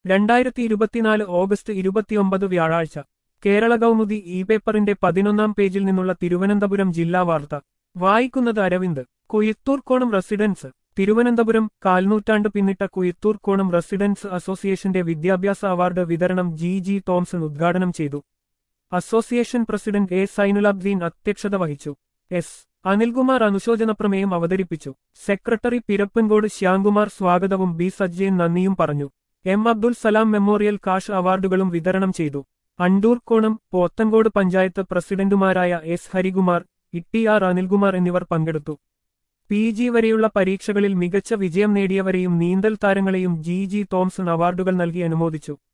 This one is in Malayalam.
രണ്ടായിരത്തി ഇരുപത്തിനാല് ഓഗസ്റ്റ് ഇരുപത്തിയൊമ്പത് വ്യാഴാഴ്ച കേരള കൗമുദി ഇ പേപ്പറിന്റെ പതിനൊന്നാം പേജിൽ നിന്നുള്ള തിരുവനന്തപുരം ജില്ലാ വാർത്ത വായിക്കുന്നത് അരവിന്ദ് കുയിത്തൂർക്കോണം റെസിഡൻസ് തിരുവനന്തപുരം കാൽനൂറ്റാണ്ട് പിന്നിട്ട കുയിത്തൂർക്കോണം റെസിഡൻസ് അസോസിയേഷന്റെ വിദ്യാഭ്യാസ അവാർഡ് വിതരണം ജി ജി തോംസൺ ഉദ്ഘാടനം ചെയ്തു അസോസിയേഷൻ പ്രസിഡന്റ് എ സൈനുലാബ്ദീൻ അധ്യക്ഷത വഹിച്ചു എസ് അനിൽകുമാർ അനുശോചന പ്രമേയം അവതരിപ്പിച്ചു സെക്രട്ടറി പിരപ്പൻകോട് ശ്യാംകുമാർ സ്വാഗതവും ബി സജ്ജയൻ നന്ദിയും പറഞ്ഞു M Abdul Salam memorial cash അവാർഡുകളും വിതരണം ചെയ്തു അണ്ടൂർക്കോണം പോത്തൻകോട് പഞ്ചായത്ത് പ്രസിഡന്റുമാരായ എസ് ഹരികുമാർ ഇട്ടി ആർ അനിൽകുമാർ എന്നിവർ പങ്കെടുത്തു പി ജി വരെയുള്ള പരീക്ഷകളിൽ മികച്ച വിജയം നേടിയവരെയും നീന്തൽ താരങ്ങളെയും ജി ജി തോംസൺ അവാർഡുകൾ നൽകി അനുമോദിച്ചു